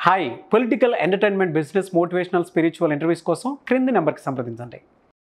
Hi political entertainment business motivational spiritual interviews కోసం క్రింది నెంబర్కి సంప్రదించండి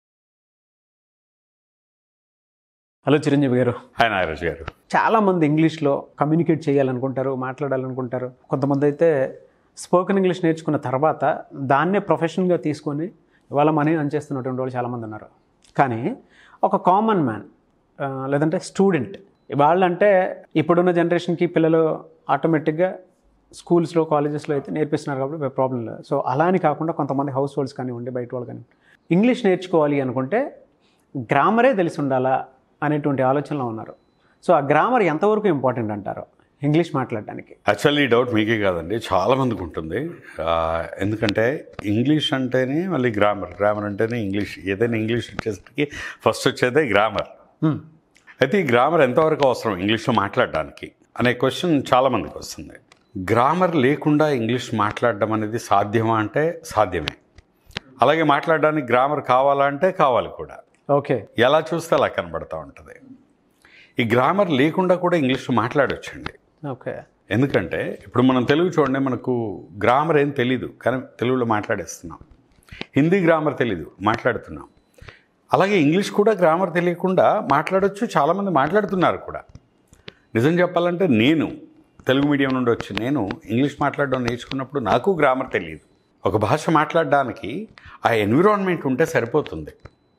హలో చిరంజీవి గారు హాయ్ నాగరాజ్ గారు చాలామంది ఇంగ్లీష్లో కమ్యూనికేట్ చేయాలనుకుంటారు మాట్లాడాలనుకుంటారు కొంతమంది అయితే స్పోకెన్ ఇంగ్లీష్ నేర్చుకున్న తర్వాత దాన్నే ప్రొఫెషన్గా తీసుకొని ఇవాళ మనీ అన్ చేస్తున్నటువంటి వాళ్ళు చాలామంది ఉన్నారు కానీ ఒక కామన్ మ్యాన్ లేదంటే స్టూడెంట్ వాళ్ళంటే ఇప్పుడున్న జనరేషన్కి పిల్లలు ఆటోమేటిక్గా స్కూల్స్లో కాలేజెస్లో అయితే నేర్పిస్తున్నారు కాబట్టి ప్రాబ్లం లేదు సో అలా అని కాకుండా కొంతమంది హౌస్ హోల్డ్స్ కానివ్వండి బయట వాళ్ళు కానివ్వండి ఇంగ్లీష్ నేర్చుకోవాలి అనుకుంటే గ్రామరే తెలిసి ఉండాలా అనేటువంటి ఆలోచనలో ఉన్నారు సో ఆ గ్రామర్ ఎంతవరకు ఇంపార్టెంట్ అంటారు ఇంగ్లీష్ మాట్లాడడానికి యాక్చువల్లీ ఈ డౌట్ మీకే కాదండి చాలా మందికి ఉంటుంది ఆ, ఎందుకంటే ఇంగ్లీష్ అంటేనే మళ్ళీ గ్రామర్ గ్రామర్ అంటేనే ఇంగ్లీష్ ఏదైనా ఇంగ్లీష్ వచ్చేసరికి ఫస్ట్ వచ్చేదే గ్రామర్ అయితే ఈ గ్రామర్ ఎంతవరకు అవసరం ఇంగ్లీష్లో మాట్లాడడానికి అనే క్వశ్చన్ చాలా మందికి వస్తుంది గ్రామర్ లేకుండా ఇంగ్లీష్ మాట్లాడడం అనేది సాధ్యమా అంటే సాధ్యమే అలాగే మాట్లాడడానికి గ్రామర్ కావాలా అంటే కావాలి కూడా ఓకే ఎలా చూస్తే అలా కనబడతా ఉంటుంది ఈ గ్రామర్ లేకుండా కూడా ఇంగ్లీష్ మాట్లాడొచ్చండి ఓకే ఎందుకంటే ఇప్పుడు మనం తెలుగు చూడండి మనకు గ్రామర్ ఏం తెలీదు కానీ తెలుగులో మాట్లాడేస్తున్నాం హిందీ గ్రామర్ తెలీదు మాట్లాడుతున్నాం అలాగే ఇంగ్లీష్ కూడా గ్రామర్ తెలియకుండా మాట్లాడొచ్చు చాలామంది మాట్లాడుతున్నారు కూడా నిజం చెప్పాలంటే నేను తెలుగు మీడియం నుండి వచ్చి నేను ఇంగ్లీష్ మాట్లాడడం నేర్చుకున్నప్పుడు నాకు గ్రామర్ తెలియదు ఒక భాష మాట్లాడడానికి ఆ ఎన్విరాన్మెంట్ ఉంటే సరిపోతుంది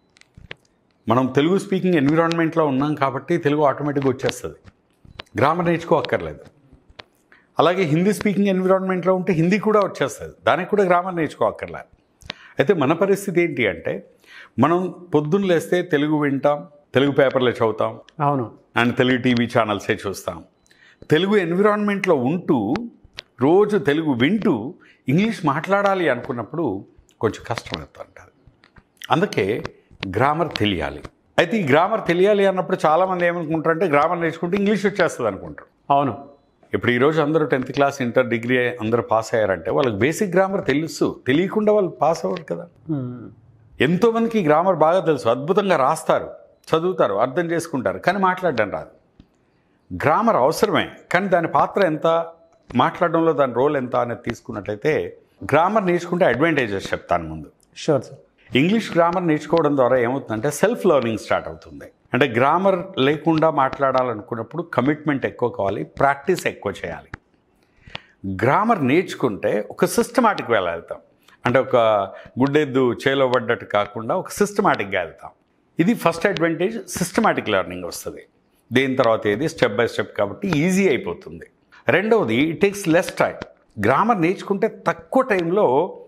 మనం తెలుగు స్పీకింగ్ ఎన్విరాన్మెంట్లో ఉన్నాం కాబట్టి తెలుగు ఆటోమేటిక్గా వచ్చేస్తుంది గ్రామర్ నేర్చుకోక్కర్లేదు అలాగే హిందీ స్పీకింగ్ ఎన్విరాన్మెంట్లో ఉంటే హిందీ కూడా వచ్చేస్తుంది దానికి కూడా గ్రామర్ నేర్చుకోక్కర్లేదు అయితే మన పరిస్థితి ఏంటి అంటే మనం పొద్దున్న లేస్తే తెలుగు వింటాం తెలుగు పేపర్లే చదువుతాం అవును అండ్ తెలుగు టీవీ ఛానల్సే చూస్తాం తెలుగు ఎన్విరాన్మెంట్లో ఉంటూ రోజు తెలుగు వింటూ ఇంగ్లీష్ మాట్లాడాలి అనుకున్నప్పుడు కొంచెం కష్టం అవుతుంటుంది అందుకే గ్రామర్ తెలియాలి అయితే ఈ గ్రామర్ తెలియాలి అన్నప్పుడు చాలామంది ఏమనుకుంటారంటే గ్రామర్ నేర్చుకుంటే ఇంగ్లీష్ వచ్చేస్తుంది అనుకుంటారు అవును ఇప్పుడు ఈరోజు అందరూ టెన్త్ క్లాస్ ఇంటర్ డిగ్రీ అందరూ పాస్ అయ్యారంటే వాళ్ళకి బేసిక్ గ్రామర్ తెలుసు తెలియకుండా వాళ్ళు పాస్ అవ్వరు కదా మ్మ్. ఎంతోమందికి ఈ గ్రామర్ బాగా తెలుసు అద్భుతంగా రాస్తారు చదువుతారు అర్థం చేసుకుంటారు కానీ మాట్లాడడం రాదు గ్రామర్ అవసరమే కానీ దాని పాత్ర ఎంత మాట్లాడడంలో దాని రోల్ ఎంత అనేది తీసుకున్నట్లయితే గ్రామర్ నేర్చుకుంటే అడ్వాంటేజెస్ చెప్తాను ముందు షూర్ సార్ ఇంగ్లీష్ గ్రామర్ నేర్చుకోవడం ద్వారా ఏమవుతుందంటే సెల్ఫ్ లెర్నింగ్ స్టార్ట్ అవుతుంది అంటే గ్రామర్ లేకుండా మాట్లాడాలనుకున్నప్పుడు కమిట్మెంట్ ఎక్కువ కావాలి ప్రాక్టీస్ ఎక్కువ చేయాలి గ్రామర్ నేర్చుకుంటే ఒక సిస్టమాటిక్ వేళ వెళ్తాం అంటే ఒక గుడ్డెద్దు చేలో పడ్డట్టు కాకుండా ఒక సిస్టమాటిక్గా వెళ్తాం ఇది ఫస్ట్ అడ్వాంటేజ్ సిస్టమాటిక్ లెర్నింగ్ వస్తుంది దేని తర్వాత ఏది స్టెప్ బై స్టెప్ కాబట్టి ఈజీ అయిపోతుంది రెండవది it takes less time grammar నేర్చుకుంటే తక్కువ టైంలో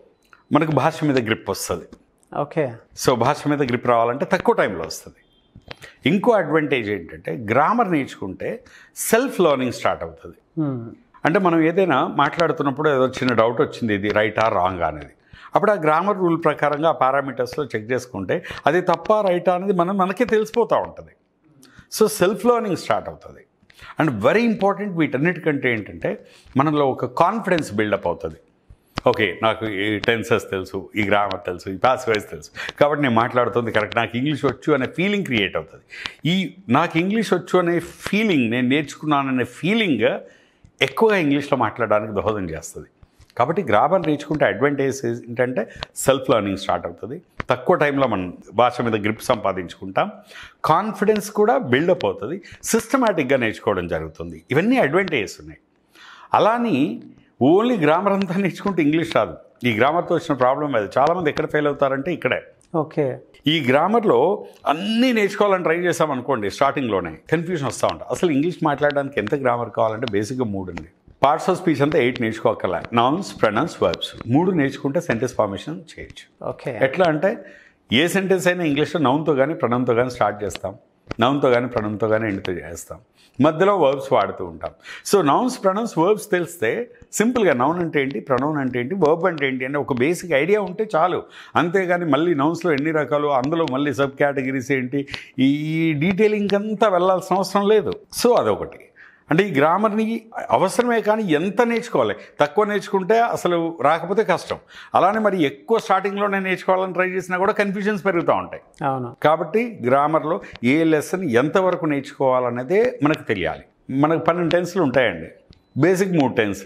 మనకు భాష మీద గ్రిప్ వస్తుంది ఓకే సో భాష మీద గ్రిప్ రావాలంటే తక్కువ టైంలో వస్తుంది ఇంకో అడ్వాంటేజ్ ఏంటంటే గ్రామర్ నేర్చుకుంటే సెల్ఫ్ లెర్నింగ్ స్టార్ట్ అవుతుంది మ్మ్. అంటే మనం ఏదైనా మాట్లాడుతున్నప్పుడు ఏదో చిన్న డౌట్ వచ్చింది ఇది రైటా రాంగ్ అనేది అప్పుడు ఆ గ్రామర్ రూల్ ప్రకారంగా ఆ పారామీటర్స్లో చెక్ చేసుకుంటే అది తప్ప రైటా అనేది మనం మనకే తెలిసిపోతూ ఉంటుంది సో సెల్ఫ్ లెర్నింగ్ స్టార్ట్ అవుతుంది అండ్ వెరీ ఇంపార్టెంట్ వీటన్నిటికంటే ఏంటంటే మనలో ఒక కాన్ఫిడెన్స్ బిల్డప్ అవుతుంది ఓకే నాకు ఈ టెన్సెస్ తెలుసు ఈ గ్రామర్ తెలుసు ఈ పాస్వేజ్ తెలుసు కాబట్టి నేను మాట్లాడుతుంది కరెక్ట్ నాకు ఇంగ్లీష్ వచ్చు అనే ఫీలింగ్ క్రియేట్ అవుతుంది ఈ నాకు ఇంగ్లీష్ వచ్చు అనే ఫీలింగ్ నేను నేర్చుకున్నాననే ఫీలింగ్ ఎక్కువగా ఇంగ్లీష్లో మాట్లాడడానికి దోహదం చేస్తుంది కాబట్టి గ్రామర్ నేర్చుకుంటే అడ్వాంటేజ్ ఏంటంటే సెల్ఫ్ లెర్నింగ్ స్టార్ట్ అవుతుంది తక్కువ టైంలో మనం భాష మీద గ్రిప్ సంపాదించుకుంటాం కాన్ఫిడెన్స్ కూడా బిల్డప్ అవుతుంది సిస్టమేటిక్గా నేర్చుకోవడం జరుగుతుంది ఇవన్నీ అడ్వాంటేజెస్ ఉన్నాయి అలాని ఓన్లీ గ్రామర్ అంతా నేర్చుకుంటే ఇంగ్లీష్ రాదు ఈ గ్రామర్తో వచ్చిన ప్రాబ్లం అది చాలామంది ఎక్కడ ఫెయిల్ అవుతారంటే ఇక్కడే ఓకే ఈ గ్రామర్లో అన్నీ నేర్చుకోవాలని ట్రై చేసాం అనుకోండి స్టార్టింగ్లోనే కన్ఫ్యూజన్ వస్తూ ఉంటుంది అసలు ఇంగ్లీష్ మాట్లాడడానికి ఎంత గ్రామర్ కావాలంటే బేసిక్గా మూడు ఉంది పార్ట్స్ ఆఫ్ స్పీచ్ అంతా ఎయిట్ నేర్చుకోకల నౌన్స్ ప్రొనౌన్స్ వర్బ్స్ మూడు నేర్చుకుంటే సెంటెన్స్ ఫార్మేషన్ చేయొచ్చు ఓకే ఎట్లా అంటే ఏ సెంటెన్స్ అయినా ఇంగ్లీష్లో నౌన్తో కానీ ప్రణంతో కానీ స్టార్ట్ చేస్తాం నౌన్తో కానీ ప్రణంతో కానీ ఎండ్తో చేస్తాం మధ్యలో వర్బ్స్ వాడుతూ ఉంటాం సో నౌన్స్ ప్రొనౌన్స్ వర్బ్స్ తెలిస్తే సింపుల్గా నౌన్ అంటే ఏంటి ప్రొనౌన్ అంటే ఏంటి వర్బ్ అంటే ఏంటి అని ఒక బేసిక్ ఐడియా ఉంటే చాలు అంతేగాని మళ్ళీ నౌన్స్లో ఎన్ని రకాలు అందులో మళ్ళీ సబ్ కేటగిరీస్ ఏంటి ఈ డీటెయిలింగ్ అంతా వెళ్ళాల్సిన అవసరం లేదు సో అదొకటి అంటే ఈ గ్రామర్ని అవసరమే కానీ ఎంత నేర్చుకోవాలి తక్కువ నేర్చుకుంటే అసలు రాకపోతే కష్టం అలానే మరి ఎక్కువ స్టార్టింగ్లోనే నేర్చుకోవాలని ట్రై చేసినా కూడా కన్ఫ్యూజన్స్ పెరుగుతూ ఉంటాయి అవును కాబట్టి గ్రామర్లో ఏ లెసన్ ఎంతవరకు నేర్చుకోవాలనేదే మనకు తెలియాలి మనకు పన్నెండు టెన్స్లు ఉంటాయండి బేసిక్ మూడు టెన్స్లు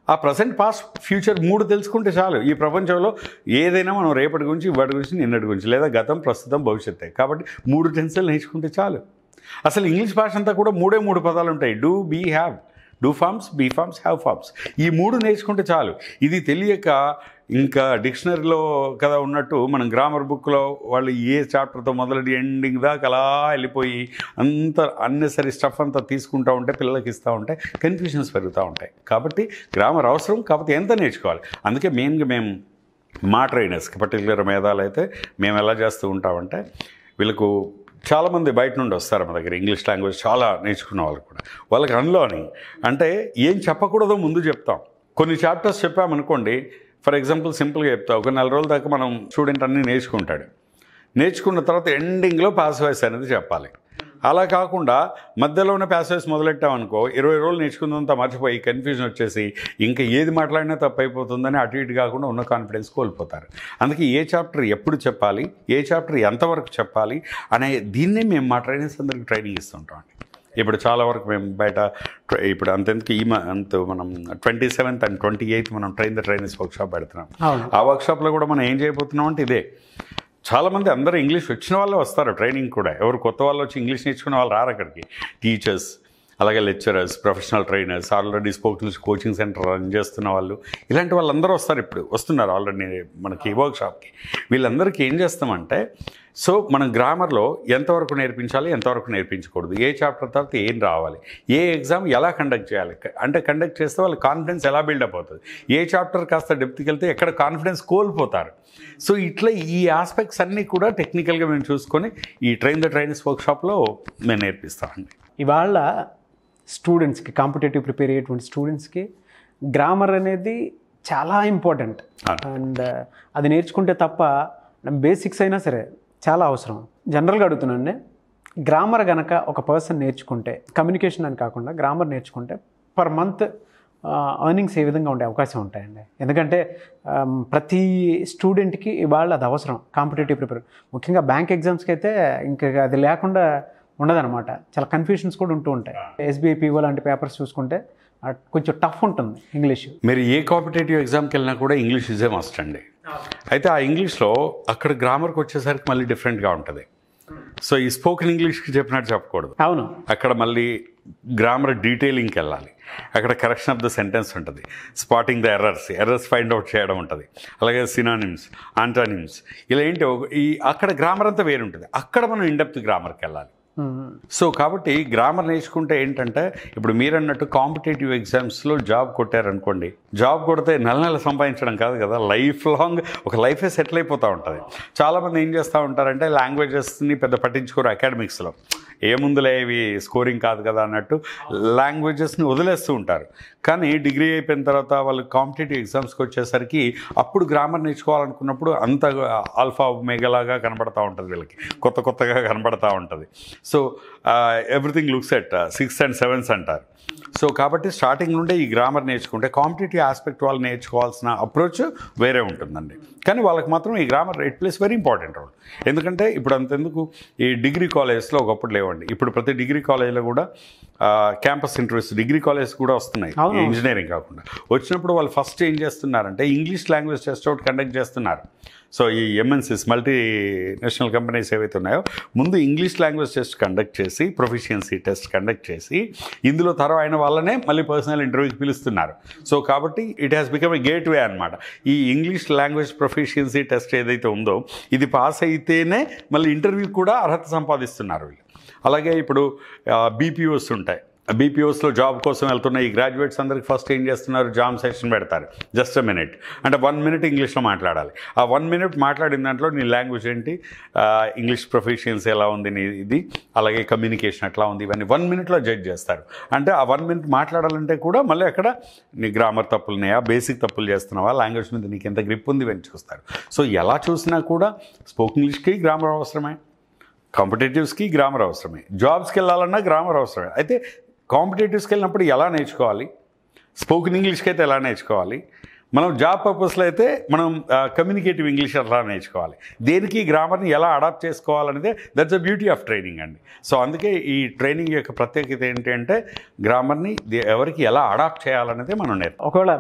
ఆ ప్రజెంట్ పాస్ట్ ఫ్యూచర్ మూడు తెలుసుకుంటే చాలు ఈ ప్రపంచంలో ఏదైనా మనం రేపటి గురించి ఇవాటి గురించి నిన్నటి గురించి లేదా గతం ప్రస్తుతం భవిష్యత్తే కాబట్టి మూడు టెన్సులు నేర్చుకుంటే చాలు అసలు ఇంగ్లీష్ భాష అంతా కూడా మూడే మూడు పదాలు ఉంటాయి do be have do forms be forms have forms ఈ మూడు నేర్చుకుంటే చాలు ఇది తెలియక ఇంకా డిక్షనరీలో కదా ఉన్నట్టు మనం గ్రామర్ బుక్లో వాళ్ళు ఏ చాప్టర్తో మొదలెడి ఎండింగ్ దాకా అలా వెళ్ళిపోయి అంత అన్నెసరీ స్టఫ్ అంతా తీసుకుంటూ ఉంటే పిల్లలకి ఇస్తూ ఉంటే కన్ఫ్యూషన్స్ పెరుగుతూ ఉంటాయి కాబట్టి గ్రామర్ అవసరం కాకపోతే ఎంత నేర్చుకోవాలి అందుకే మెయిన్గా మేము మా ట్రైనర్స్కి పర్టికులర్ మేధాలు అయితే మేము ఎలా చేస్తూ ఉంటామంటే వీళ్ళకు చాలామంది బయట నుండి వస్తారు మా దగ్గర ఇంగ్లీష్ లాంగ్వేజ్ చాలా నేర్చుకున్న వాళ్ళు కూడా వాళ్ళకి అందులోని అంటే ఏం చెప్పకూడదో ముందు చెప్తాం కొన్ని చాప్టర్స్ చెప్పామనుకోండి ఫర్ ఎగ్జాంపుల్ సింపుల్గా చెప్తా ఒక నెల రోజుల దాకా మనం స్టూడెంట్ అన్నీ నేర్చుకుంటాడు నేర్చుకున్న తర్వాత ఎండింగ్లో పాస్ వాయిస్ అనేది చెప్పాలి అలా కాకుండా మధ్యలోనే ప్యాసేజ్ మొదలెట్టామనుకో ఇరవై రోజులు నేర్చుకున్నంత మర్చిపోయి కన్ఫ్యూజన్ వచ్చేసి ఇంకా ఏది మాట్లాడినా తప్పు అయిపోతుందని అటు ఇటు కాకుండా ఉన్న కాన్ఫిడెన్స్ కోల్పోతారు అందుకే ఏ చాప్టర్ ఎప్పుడు చెప్పాలి ఏ చాప్టర్ ఎంతవరకు చెప్పాలి అనే దీన్నే మేము మా ట్రైనింగ్స్ అందరికి ట్రైనింగ్ ఇస్తుంటాం అండి ఇప్పుడు చాలా వరకు మేము బయట ట్ర- ఇప్పుడు అంతెందుకు ఈ మంత్ మనం twenty seventh and twenty eighth మనం ట్రైన్ ద ట్రైనర్స్ వర్క్షాప్ పెడుతున్నాం అవును ఆ వర్క్షాప్లో కూడా మనం ఏం చేయబోతున్నాం అంటే ఇదే చాలామంది అందరూ ఇంగ్లీష్ వచ్చిన వాళ్ళే వస్తారు ట్రైనింగ్ కూడా ఎవరు కొత్త వాళ్ళు వచ్చి ఇంగ్లీష్ నేర్చుకునే వాళ్ళు రారు అక్కడికి టీచర్స్ అలాగే lecturers professional trainers already spoken coaching centre run చేస్తున్న వాళ్ళు ఇలాంటి వాళ్ళందరూ వస్తారు ఇప్పుడు వస్తున్నారు ఆల్రెడీ మనకి వర్క్షాప్కి వీళ్ళందరికీ ఏం చేస్తామంటే సో మనం గ్రామర్లో ఎంతవరకు నేర్పించాలి ఎంతవరకు నేర్పించకూడదు ఏ చాప్టర్ తర్వాత ఏం రావాలి ఏ ఎగ్జామ్ ఎలా కండక్ట్ చేయాలి అంటే కండక్ట్ చేస్తే వాళ్ళ కాన్ఫిడెన్స్ ఎలా బిల్డప్ అవుతుంది ఏ చాప్టర్ కాస్త డెప్త్కి వెళ్తే ఎక్కడ కాన్ఫిడెన్స్ కోల్పోతారు సో ఇట్లా ఈ ఆస్పెక్ట్స్ అన్నీ కూడా టెక్నికల్గా మేము చూసుకొని ఈ ట్రైన్ ద ట్రైనర్స్ వర్క్షాప్లో మేము నేర్పిస్తామండి ఇవాళ స్టూడెంట్స్కి కాంపిటేటివ్ ప్రిపేర్ అయ్యేటువంటి స్టూడెంట్స్కి గ్రామర్ అనేది చాలా ఇంపార్టెంట్ అవును. అండ్ అది నేర్చుకుంటే తప్ప బేసిక్స్ అయినా సరే చాలా అవసరం జనరల్గా అడుగుతున్నానండి గ్రామర్ గనక ఒక పర్సన్ నేర్చుకుంటే కమ్యూనికేషన్ అని కాకుండా గ్రామర్ నేర్చుకుంటే పర్ మంత్ ఎర్నింగ్స్ ఏ విధంగా ఉండే అవకాశం ఉంటాయండి ఎందుకంటే ఆమ్, ప్రతి స్టూడెంట్కి ఇవాళ అది అవసరం కాంపిటేటివ్ ప్రిపేర్ ముఖ్యంగా బ్యాంక్ ఎగ్జామ్స్కి అయితే ఇంకా అది లేకుండా ఉండదన్నమాట చాలా కన్ఫ్యూషన్స్ కూడా ఉంటూ ఉంటాయి ఎస్బీఐ పీఓ లాంటి పేపర్స్ చూసుకుంటే ఆ, కొంచెం టఫ్ ఉంటుంది ఇంగ్లీష్ మీరు ఏ కాంపిటేటివ్ ఎగ్జామ్కి వెళ్ళినా కూడా ఇంగ్లీష్ ఇజే మస్ట్ అండి అయితే ఆ ఇంగ్లీష్లో అక్కడ గ్రామర్కి వచ్చేసరికి మళ్ళీ డిఫరెంట్గా ఉంటుంది సో ఈ స్పోకెన్ ఇంగ్లీష్కి చెప్పినట్టు చెప్పకూడదు అవును అక్కడ మళ్ళీ గ్రామర్ డీటెయిలింగ్కి వెళ్ళాలి అక్కడ కరెక్షన్ ఆఫ్ ద సెంటెన్స్ ఉంటుంది spotting the errors errors find out చేయడం ఉంటుంది అలాగే సినానిమ్స్ ఆంటానిమ్స్ ఇలా ఏంటి ఒక- ఈ అక్కడ గ్రామర్ అంతా వేరు ఉంటుంది అక్కడ మనం ఇండెప్త్ గ్రామర్కి వెళ్ళాలి మ్మ్. సో కాబట్టి గ్రామర్ నేర్చుకుంటే ఏంటంటే ఇప్పుడు మీరన్నట్టు కాంపిటేటివ్ ఎగ్జామ్స్లో జాబ్ కొట్టారనుకోండి జాబ్ కొడితే నెల నెల సంపాదించడం కాదు కదా లైఫ్ లాంగ్ ఒక లైఫే సెటిల్ అయిపోతూ ఉంటుంది చాలామంది ఏం చేస్తూ ఉంటారంటే లాంగ్వేజెస్ని పెద్ద పట్టించుకోరు అకాడమిక్స్లో ఏముందులే ఇవి స్కోరింగ్ కాదు కదా అన్నట్టు లాంగ్వేజెస్ని వదిలేస్తూ ఉంటారు కానీ డిగ్రీ అయిపోయిన తర్వాత వాళ్ళు కాంపిటేటివ్ ఎగ్జామ్స్కి వచ్చేసరికి అప్పుడు గ్రామర్ నేర్చుకోవాలనుకున్నప్పుడు అంత ఆల్ఫా మేఘలాగా కనబడతా ఉంటుంది వీళ్ళకి కొత్త కొత్తగా కనబడతా ఉంటుంది so everything looks at six and sevens అంటారు సో కాబట్టి స్టార్టింగ్ నుండే ఈ గ్రామర్ నేర్చుకుంటే కాంపిటేటివ్ ఆస్పెక్ట్ వాళ్ళు నేర్చుకోవాల్సిన అప్రోచ్ వేరే ఉంటుందండి కానీ వాళ్ళకి మాత్రం ఈ grammar it plays very important role ఎందుకంటే ఇప్పుడు అంతెందుకు ఈ డిగ్రీ కాలేజెస్లో ఒకప్పుడు లేవండి ఇప్పుడు ప్రతి డిగ్రీ కాలేజ్లో కూడా క్యాంపస్ ఇంటర్వ్యూస్ డిగ్రీ కాలేజ్ కూడా వస్తున్నాయి అవును. ఇంజనీరింగ్ కాకుండా వచ్చినప్పుడు వాళ్ళు ఫస్ట్ ఏం చేస్తున్నారంటే English language test out conduct చేస్తున్నారు సో ఈ ఎంఎన్సీస్ మల్టీ నేషనల్ కంపెనీస్ ఏవైతే ఉన్నాయో ముందు ఇంగ్లీష్ లాంగ్వేజ్ టెస్ట్ కండక్ట్ చేసి ప్రొఫిషియన్సీ టెస్ట్ కండక్ట్ చేసి ఇందులో తర్వాత అయిన వాళ్ళనే మళ్ళీ పర్సనల్ ఇంటర్వ్యూకి పిలుస్తున్నారు సో కాబట్టి it has become a gateway అనమాట ఈ ఇంగ్లీష్ లాంగ్వేజ్ ప్రొఫిషియన్సీ టెస్ట్ ఏదైతే ఉందో ఇది పాస్ అయితేనే మళ్ళీ ఇంటర్వ్యూకి కూడా అర్హత సంపాదిస్తున్నారు వీళ్ళు అలాగే ఇప్పుడు బీపీఓస్ ఉంటాయి బీపీఓస్లో జాబ్ కోసం వెళ్తున్న ఈ గ్రాడ్యుయేట్స్ అందరికి ఫస్ట్ ఏం చేస్తున్నారు జామ్ సెషన్ పెడతారు జస్ట్ అ మినిట్ అంటే వన్ మినిట్ ఇంగ్లీష్లో మాట్లాడాలి ఆ వన్ మినిట్ మాట్లాడిన దాంట్లో నీ లాంగ్వేజ్ ఏంటి ఆ, ఇంగ్లీష్ ప్రొఫిషియన్సీ ఎలా ఉంది నీ ఇది అలాగే కమ్యూనికేషన్ ఎట్లా ఉంది ఇవన్నీ వన్ మినిట్లో జడ్జ్ చేస్తారు అంటే ఆ వన్ మినిట్ మాట్లాడాలంటే కూడా మళ్ళీ అక్కడ నీ గ్రామర్ తప్పులు ఉన్నాయా బేసిక్ తప్పులు చేస్తున్నావా లాంగ్వేజ్ మీద నీకు ఎంత గ్రిప్ ఉంది ఇవన్నీ చూస్తారు సో ఎలా చూసినా కూడా స్పోక్ ఇంగ్లీష్కి గ్రామర్ అవసరమే కాంపిటేటివ్స్కి గ్రామర్ అవసరమే జాబ్స్కి వెళ్ళాలన్నా గ్రామర్ అవసరమే అయితే కాంపిటేటివ్స్కి వెళ్ళినప్పుడు ఎలా నేర్చుకోవాలి స్పోకెన్ ఇంగ్లీష్కి అయితే ఎలా నేర్చుకోవాలి మనం జాబ్ పర్పస్లో అయితే మనం కమ్యూనికేటివ్ ఇంగ్లీష్ ఎలా నేర్చుకోవాలి దేనికి గ్రామర్ని ఎలా అడాప్ట్ చేసుకోవాలనేదే that's a beauty of training అండి సో అందుకే ఈ ట్రైనింగ్ యొక్క ప్రత్యేకత ఏంటి అంటే గ్రామర్ని దే- ఎవరికి ఎలా అడాప్ట్ చేయాలనేదే మనం నేర్పు ఒకవేళ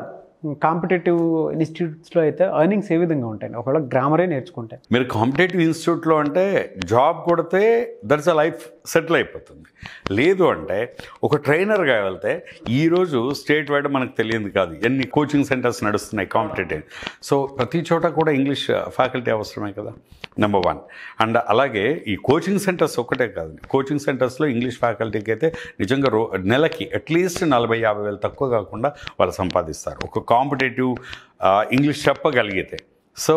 కాంపిటేటివ్ ఇన్స్టిట్యూట్స్లో అయితే ఎర్నింగ్స్ ఏ విధంగా ఉంటాయి ఒకవేళ గ్రామరే నేర్చుకుంటే మీరు కాంపిటేటివ్ ఇన్స్టిట్యూట్లో అంటే జాబ్ కొడితే దట్స్ అ లైఫ్ సెటిల్ అయిపోతుంది లేదు అంటే ఒక ట్రైనర్గా వెళ్తే ఈరోజు స్టేట్ వైడ్ మనకు తెలియదు కాదు ఎన్ని కోచింగ్ సెంటర్స్ నడుస్తున్నాయి కాంపిటేటివ్ సో ప్రతి చోట కూడా ఇంగ్లీష్ ఫ్యాకల్టీ అవసరమే కదా నెంబర్ వన్ అండ్ అలాగే ఈ కోచింగ్ సెంటర్స్ ఒక్కటే కాదు కోచింగ్ సెంటర్స్లో ఇంగ్లీష్ ఫ్యాకల్టీకి అయితే నిజంగా రో నెలకి అట్లీస్ట్ నలభై యాభై వేలు తక్కువ కాకుండా వాళ్ళు సంపాదిస్తారు ఒక కాంపిటేటివ్ ఇంగ్లీష్ చెప్పగలిగితే సో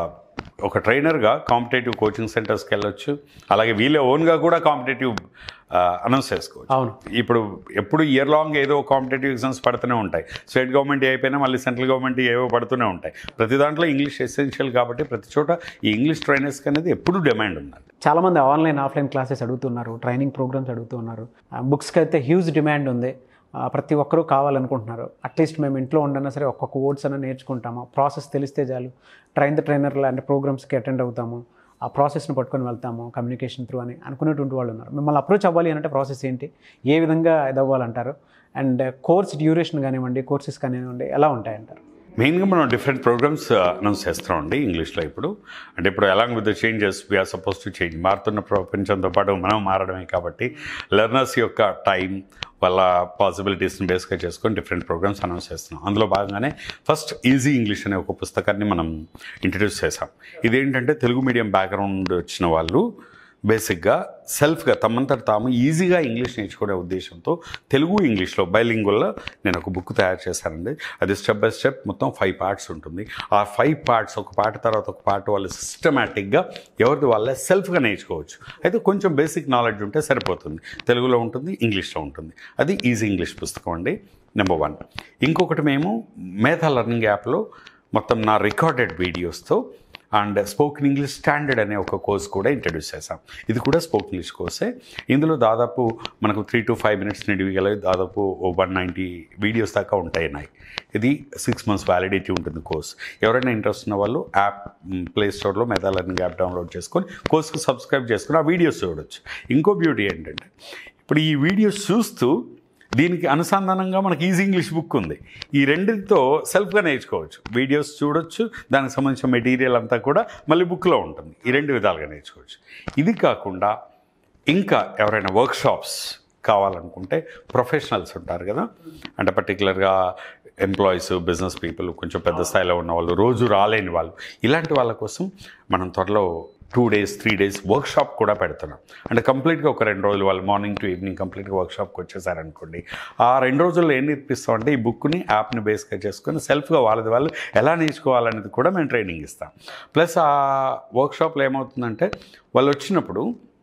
ఒక ట్రైనర్గా కాంపిటేటివ్ కోచింగ్ సెంటర్స్కి వెళ్ళొచ్చు అలాగే వీళ్ళే ఓన్గా కూడా కాంపిటేటివ్ అనౌన్స్ చేసుకోవచ్చు అవును ఇప్పుడు ఎప్పుడు ఇయర్ లాంగ్ ఏదో కాంపిటేటివ్ ఎగ్జామ్స్ పడుతూనే ఉంటాయి స్టేట్ గవర్నమెంట్ అయిపోయినా మళ్ళీ సెంట్రల్ గవర్నమెంట్ ఏవో పడుతూనే ఉంటాయి ప్రతి దాంట్లో ఇంగ్లీష్ ఎసెన్షియల్ కాబట్టి ప్రతి చోట ఈ ఇంగ్లీష్ ట్రైనర్స్కి అనేది ఎప్పుడు డిమాండ్ ఉందండి చాలామంది ఆన్లైన్ ఆఫ్లైన్ క్లాసెస్ అడుగుతున్నారు ట్రైనింగ్ ప్రోగ్రామ్స్ అడుగుతున్నారు బుక్స్కి అయితే హ్యూజ్ డిమాండ్ ఉంది ఆ, ప్రతి ఒక్కరూ కావాలనుకుంటున్నారు అట్లీస్ట్ మేము ఇంట్లో ఉండన్నా సరే ఒక్కొక్క వర్డ్స్ అన్న నేర్చుకుంటాము ప్రాసెస్ తెలిస్తే చాలు ట్రైన్ ద ట్రైనర్ లాంటి ప్రోగ్రామ్స్కి అటెండ్ అవుతాము ఆ ప్రాసెస్ని పట్టుకొని వెళ్తాము కమ్యూనికేషన్ త్రూ అని అనుకునేటువంటి వాళ్ళు ఉన్నారు మిమ్మల్ని అప్రోచ్ అవ్వాలి అంటే ప్రాసెస్ ఏంటి ఏ విధంగా ఇది అవ్వాలంటారు అండ్ కోర్స్ డ్యూరేషన్ కానివ్వండి కోర్సెస్ కానివ్వండి ఎలా ఉంటాయంటారు మెయిన్గా మనం డిఫరెంట్ ప్రోగ్రామ్స్ అనౌన్స్ చేస్తున్నామండి ఇంగ్లీష్లో ఇప్పుడు అంటే ఇప్పుడు along with the changes we're supposed to change మారుతున్న ప్రపంచంతో పాటు మనం మారడమే కాబట్టి లెర్నర్స్ యొక్క టైం వాళ్ళ పాసిబిలిటీస్ని బేస్గా చేసుకొని డిఫరెంట్ ప్రోగ్రామ్స్ అనౌన్స్ చేస్తున్నాం అందులో భాగంగానే ఫస్ట్ ఈజీ ఇంగ్లీష్ అనే ఒక పుస్తకాన్ని మనం ఇంట్రడ్యూస్ చేసాం ఇదేంటంటే తెలుగు మీడియం బ్యాక్గ్రౌండ్ వచ్చిన వాళ్ళు బేసిక్గా సెల్ఫ్గా తమంతట తాము ఈజీగా ఇంగ్లీష్ నేర్చుకునే ఉద్దేశంతో తెలుగు ఇంగ్లీష్లో బైలింగుల్లో నేను ఒక బుక్ తయారు చేశానండి అది స్టెప్ బై స్టెప్ మొత్తం ఫైవ్ పార్ట్స్ ఉంటుంది ఆ ఫైవ్ పార్ట్స్ ఒక పాట తర్వాత ఒక పాట వాళ్ళు సిస్టమేటిక్గా ఎవరిది వాళ్ళే సెల్ఫ్గా నేర్చుకోవచ్చు అయితే కొంచెం బేసిక్ నాలెడ్జ్ ఉంటే సరిపోతుంది తెలుగులో ఉంటుంది ఇంగ్లీష్లో ఉంటుంది అది ఈజీ ఇంగ్లీష్ పుస్తకం అండి నెంబర్ వన్ ఇంకొకటి మేము మేధా లెర్నింగ్ యాప్లో మొత్తం నా రికార్డెడ్ వీడియోస్తో అండ్ స్పోకెన్ ఇంగ్లీష్ స్టాండర్డ్ అనే ఒక కోర్స్ కూడా ఇంట్రడ్యూస్ చేశాం ఇది కూడా స్పోకెన్ ఇంగ్లీష్ కోర్సే ఇందులో దాదాపు మనకు త్రీ టు ఫైవ్ మినిట్స్ నిడివిగల దాదాపు వన్ నైంటీ వీడియోస్ దాకా ఉంటాయి నాయి ఇది సిక్స్ మంత్స్ వ్యాలిడిటీ ఉంటుంది కోర్స్ ఎవరైనా ఇంట్రెస్ట్ ఉన్న వాళ్ళు యాప్ ప్లే స్టోర్లో మెదా లెర్నింగ్ యాప్ డౌన్లోడ్ చేసుకొని కోర్స్కి సబ్స్క్రైబ్ చేసుకొని ఆ వీడియోస్ చూడొచ్చు ఇంకో బ్యూటీ ఏంటంటే ఇప్పుడు ఈ వీడియోస్ చూస్తూ దీనికి అనుసంధానంగా మనకి ఈజీ ఇంగ్లీష్ బుక్ ఉంది ఈ రెండింటితో సెల్ఫ్గా నేర్చుకోవచ్చు వీడియోస్ చూడొచ్చు దానికి సంబంధించిన మెటీరియల్ అంతా కూడా మళ్ళీ బుక్లో ఉంటుంది ఈ రెండు విధాలుగా నేర్చుకోవచ్చు ఇది కాకుండా ఇంకా ఎవరైనా వర్క్షాప్స్ కావాలనుకుంటే ప్రొఫెషనల్స్ ఉంటారు కదా అంటే పర్టికులర్గా ఎంప్లాయీస్ బిజినెస్ పీపుల్ కొంచెం పెద్ద స్థాయిలో ఉన్న వాళ్ళు రోజు రాలేని వాళ్ళు ఇలాంటి వాళ్ళ కోసం మనం త్వరలో two days three days workshop కూడా పెడుతున్నాం అంటే కంప్లీట్గా ఒక రెండు రోజులు వాళ్ళు మార్నింగ్ టు ఈవినింగ్ కంప్లీట్గా వర్క్షాప్కి వచ్చేసారనుకోండి ఆ రెండు రోజుల్లో ఏం నేర్పిస్తామంటే ఈ బుక్ని యాప్ని బేస్గా చేసుకొని సెల్ఫ్గా వాళ్ళది వాళ్ళు ఎలా నేర్చుకోవాలనేది కూడా మేము ట్రైనింగ్ ఇస్తాం ప్లస్ ఆ వర్క్షాప్లో ఏమవుతుందంటే వాళ్ళు వచ్చినప్పుడు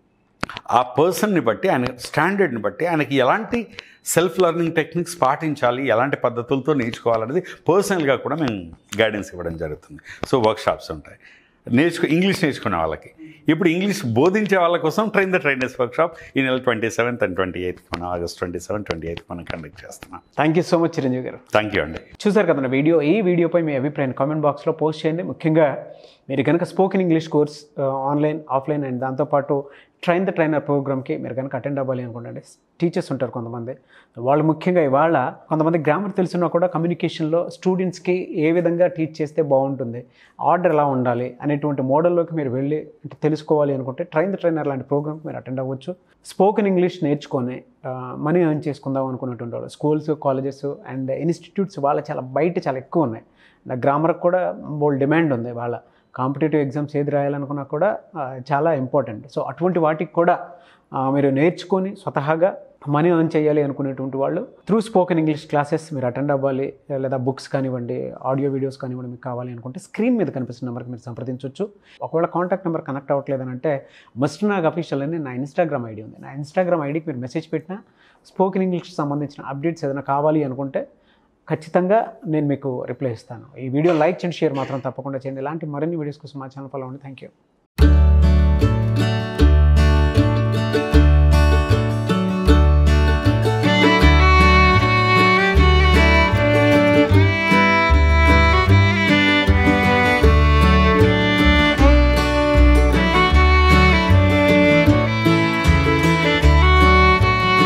ఆ పర్సన్ని బట్టి ఆయన స్టాండర్డ్ని బట్టి ఆయనకి ఎలాంటి సెల్ఫ్ లెర్నింగ్ టెక్నిక్స్ పాటించాలి ఎలాంటి పద్ధతులతో నేర్చుకోవాలనేది పర్సనల్గా కూడా మేము గైడెన్స్ ఇవ్వడం జరుగుతుంది సో వర్క్షాప్స్ ఉంటాయి నేర్చుకో ఇంగ్లీష్ నేర్చుకునే వాళ్ళకి ఇప్పుడు ఇంగ్లీష్ బోధించే వాళ్ళ కోసం ట్రైన్ ద ట్రైనర్స్ వర్క్షాప్ ఈ నెల twenty seventh and twenty eighth మనం August twenty seven twenty eighth మనం కండక్ట్ చేస్తున్నాం thank you so much Chiranjeevi garu thank you అండి చూసారు కదా వీడియో ఈ వీడియోపై మీ అభిప్రాయం కామెంట్ బాక్స్లో పోస్ట్ చేయండి ముఖ్యంగా మీరు కనుక spoken English course online offline and దాంతోపాటు ట్రైన్ ద ట్రైనర్ ప్రోగ్రామ్కి మీరు కనుక అటెండ్ అవ్వాలి అనుకోండి టీచర్స్ ఉంటారు కొంతమంది వాళ్ళు ముఖ్యంగా ఇవాళ కొంతమంది గ్రామర్ తెలిసినా కూడా కమ్యూనికేషన్లో స్టూడెంట్స్కి ఏ విధంగా టీచ్ చేస్తే బాగుంటుంది ఆర్డర్ ఎలా ఉండాలి అనేటువంటి మోడల్లోకి మీరు వెళ్ళి అంటే తెలుసుకోవాలి అనుకుంటే ట్రైన్ ద ట్రైనర్ లాంటి ప్రోగ్రామ్కి మీరు అటెండ్ అవ్వచ్చు స్పోకెన్ ఇంగ్లీష్ నేర్చుకొని మనీ ఎర్న్ చేసుకుందాం అనుకున్నటువంటి వాళ్ళు స్కూల్స్ కాలేజెస్ అండ్ ఇన్స్టిట్యూట్స్ వాళ్ళ చాలా బయట చాలా ఎక్కువ ఉన్నాయి గ్రామర్కి కూడా బోల్ డిమాండ్ ఉంది వాళ్ళ కాంపిటేటివ్ ఎగ్జామ్స్ ఏది రాయాలనుకున్నా కూడా ఆ, చాలా ఇంపార్టెంట్ సో అటువంటి వాటికి కూడా ఆ, మీరు నేర్చుకొని స్వతహాగా మనీ ఎర్న్ చేయాలి అనుకునేటువంటి వాళ్ళు త్రూ స్పోకెన్ ఇంగ్లీష్ క్లాసెస్ మీరు అటెండ్ అవ్వాలి లేదా బుక్స్ కానివ్వండి ఆడియో వీడియోస్ కానివ్వండి మీకు కావాలి అనుకుంటే స్క్రీన్ మీద కనిపిస్తున్న నెంబర్కి మీరు సంప్రదించవచ్చు ఒకవేళ కాంటాక్ట్ నెంబర్ కనెక్ట్ అవ్వట్లేదు అంటే మస్ట్ నాగ్ అఫీషియల్ అని నా ఇన్స్టాగ్రామ్ ఐడి ఉంది నా ఇన్స్టాగ్రామ్ ఐడికి మీరు మెసేజ్ పెట్టినా స్పోకెన్ ఇంగ్లీష్కి సంబంధించిన అప్డేట్స్ ఏదైనా కావాలి అనుకుంటే ఖచ్చితంగా నేను మీకు రిప్లై ఇస్తాను ఈ వీడియో లైక్ చేయండి షేర్ మాత్రం తప్పకుండా చేయండి ఇలాంటి మరిన్ని వీడియోస్ కోసం మా ఛానల్ ఫాలో అవ్వండి థ్యాంక్ యూ